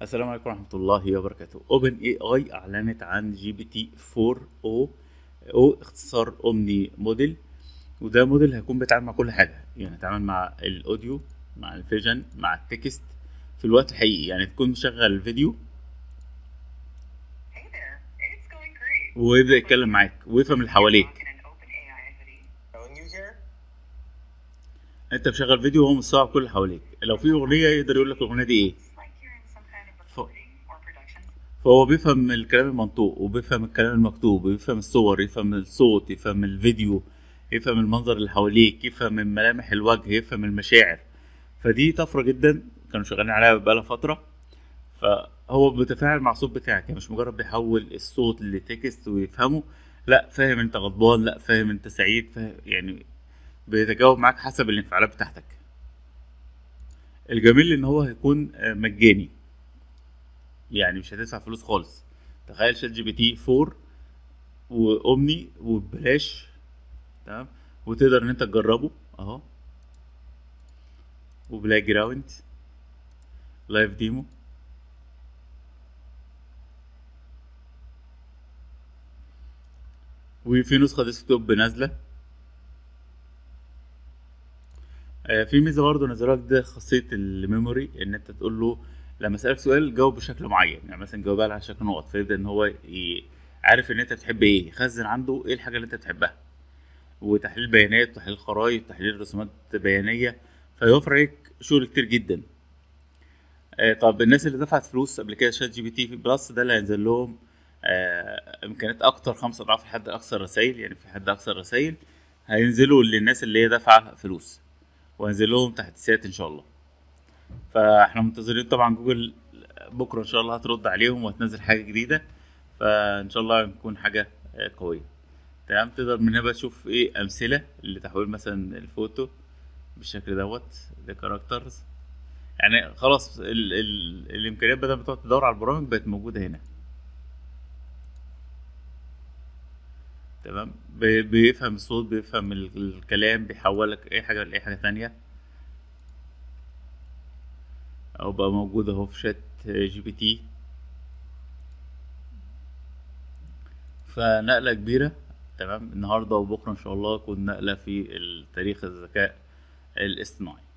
السلام عليكم ورحمة الله وبركاته اوبن اي اي اعلنت عن جي بي تي 4 او او اختصار اومني موديل وده موديل هيكون بيتعامل مع كل حاجة يعني يتعامل مع الاوديو مع الفيجن مع التكست في الوقت الحقيقي يعني تكون مشغل الفيديو Hey there, it's going great. ويبدأ يتكلم معاك ويفهم اللي حواليك Talking an OpenAI hoodie. Telling you here? انت مشغل فيديو وهو مستوعب كل اللي حواليك لو في eغنية يقدر يقول لك الاغنية دي ايه It's like you're in some kind of Fo- recording or production. فهو بيفهم الكلام المنطوق وبيفهم الكلام المكتوب ويفهم الصور يفهم الصوت يفهم الفيديو يفهم المنظر اللي حواليك يفهم من ملامح الوجه يفهم المشاعر فدي طفرة جدا كانوا شغالين عليها بقالها فترة فهو بيتفاعل مع الصوت بتاعك يعني مش مجرد بيحول الصوت لتكست ويفهمه لا فاهم انت غضبان لا فاهم انت سعيد فاهم يعني بيتجاوب معاك حسب الانفعالات بتاعتك الجميل ان هو هيكون آه، مجاني يعني مش هتدفع فلوس خالص تخيل شات جي بي تي 4 واومني وببلاش تمام وتقدر ان انت تجربه اهو وبلاك جراوند لايف ديمو وفي نسخة ديسكتوب نازلة آه، في ميزة برضه نزلوها ده خاصية الميموري ان انت تقول له لما اسألك سؤال جاوب بشكل معين يعني مثلا جاوب على شكل نقط فيبدأ ان هو ي... عارف ان انت بتحب ايه يخزن عنده ايه الحاجة اللي انت بتحبها وتحليل بيانات وتحليل خرائط وتحليل رسومات بيانية فيوفر عليك شغل كتير جدا آه طب الناس اللي دفعت فلوس قبل كده شات جي بي تي بلس ده اللي هينزل لهم آه امكانيات اكتر خمسة اضعاف الحد اقصى الرسائل يعني في حد اقصى الرسائل هينزلوا للناس اللي هي دافعة فلوس وهينزل لهم تحديثات ان شاء الله فاحنا منتظرين طبعا جوجل بكره ان شاء الله هترد عليهم وهتنزل حاجه جديده فان شاء الله تكون حاجه آه، قويه تمام تقدر من هنا بقى تشوف ايه امثله لتحويل مثلا الفوتو بالشكل دوت لكاركترز يعني خلاص ال ال الامكانيات بدل ما تقعد تدور على البرامج بقت موجوده هنا تمام بي- بيفهم الصوت بيفهم ال- الكلام بيحولك اي حاجه لاي حاجه تانية او بقى موجود اهو في شات جي بي تي فنقلة كبيرة تمام النهاردة وبكرة ان شاء الله تكون نقلة في التاريخ الذكاء الاصطناعي